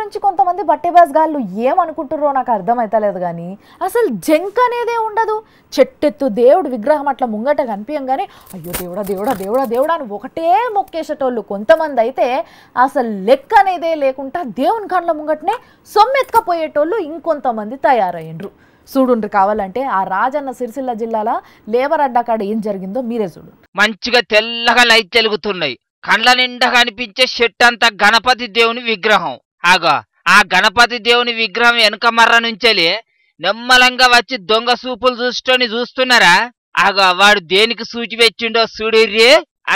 నుంచి కొంతమంది బట్టెబాజ్ గాళ్ళు ఏమనుకుంటుర్రో నాకు అర్థమైతలేదు కానీ అసలు జంక్ అనేదే ఉండదు చెట్టెత్తు దేవుడు విగ్రహం అట్లా ముంగట కనిపించగానే అయ్యో దేవుడా దేవుడా దేవుడా దేవుడా అని ఒకటే మొక్కేసేటోళ్ళు కొంతమంది అయితే అసలు లెక్క అనేదే లేకుండా దేవుని కండ్ల ముంగటనే సొమ్మెత్తుకపోయేటోళ్ళు ఇంకొంతమంది తయారయ్యిండ్రు చూడుండ్రు కావాలంటే ఆ రాజన్న సిరిసిల్ల జిల్లాల లేబర్ అడ్డాకాడ ఏం జరిగిందో మీరే చూడు మంచిగా తెల్లగా లైట్ తెలుగుతున్నాయి కండ్ల నిండా కనిపించే షెట్ అంతా గణపతి దేవుని విగ్రహం ఆగా ఆ గణపతి దేవుని విగ్రహం వెనుక మర్ర నుంచెలి నెమ్మలంగా వచ్చి దొంగ సూపులు చూసుకొని చూస్తున్నారా ఆగా వాడు దేనికి సూచి పెట్టిండో చూడిర్రి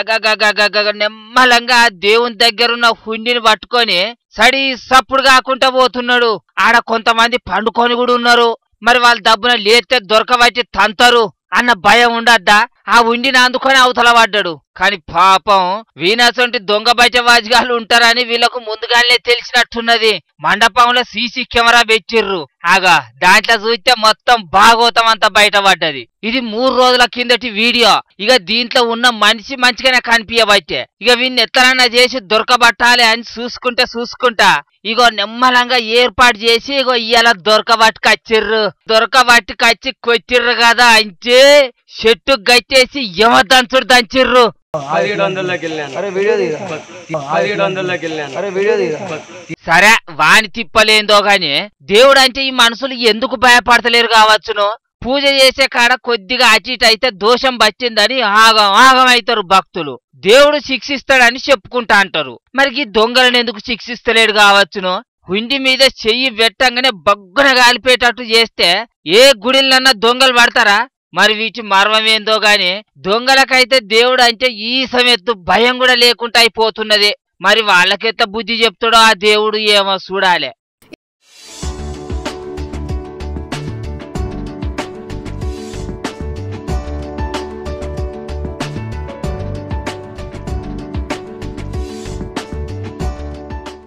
అగగగగగ నెమ్మలంగా ఆ దేవుని దగ్గరున్న హుండిని పట్టుకొని సడి సప్పుడు కాకుండా పోతున్నాడు ఆడ కొంతమంది పండుకొని కూడా ఉన్నారు మరి వాళ్ళ డబ్బున లేస్తే దొరకబట్టి తంతరు అన్న భయం ఉండద్దా ఆ ఉండిని అందుకొని అవతల పడ్డాడు కాని పాపం వీణాసొంటి దొంగ బయట వాజిగాళ్ళు ఉంటారని వీళ్ళకు ముందుగానే తెలిసినట్టున్నది మండపంలో సీసీ కెమెరా పెట్టిర్రు ఆగా దాంట్లో చూస్తే మొత్తం భాగవతం అంతా బయటపడ్డది ఇది మూడు రోజుల కిందటి వీడియో ఇక దీంట్లో ఉన్న మనిషి మంచిగానే కనిపించబట్టే ఇక వీన్ని ఎత్తనన్నా చేసి దొరకబట్టాలి అని చూసుకుంటే చూసుకుంటా ఇగో నిమ్మలంగా ఏర్పాటు చేసి ఇగో ఇవాళ దొరకబట్టుకొచ్చిర్రు దొరకబట్టుకొచ్చి కొచ్చిర్రు కదా అంచే చెట్టు గట్టేసి యమ దంచుడు దంచిర్రు పదిహేడు వందలకి వెళ్ళాను అరే వీడియో దిగా పదిహేడు వందలకి వెళ్ళాను అరే వీడియో దిగా సరే వాని తిప్పలేందో గాని దేవుడు అంటే ఈ మనుషులు ఎందుకు భయపడతలేరు కావచ్చును పూజ చేసే కాడ కొద్దిగా అటు ఇటు అయితే దోషం పట్టిందని ఆగం ఆగం అవుతారు భక్తులు దేవుడు శిక్షిస్తాడని చెప్పుకుంటా అంటారు మరి ఈ దొంగలను ఎందుకు శిక్షిస్తలేడు కావచ్చును హుండి మీద చెయ్యి పెట్టంగానే బగ్గున కాలిపోయేటట్టు చేస్తే ఏ గుడిలన్నా దొంగలు పడతారా మరి వీటి మర్మం ఏందో గాని దొంగలకైతే దేవుడు అంటే ఈ సమయత్తు భయం కూడా లేకుండా అయిపోతున్నది మరి వాళ్ళకెంత బుద్ధి చెప్తాడో ఆ దేవుడు ఏమో చూడాలి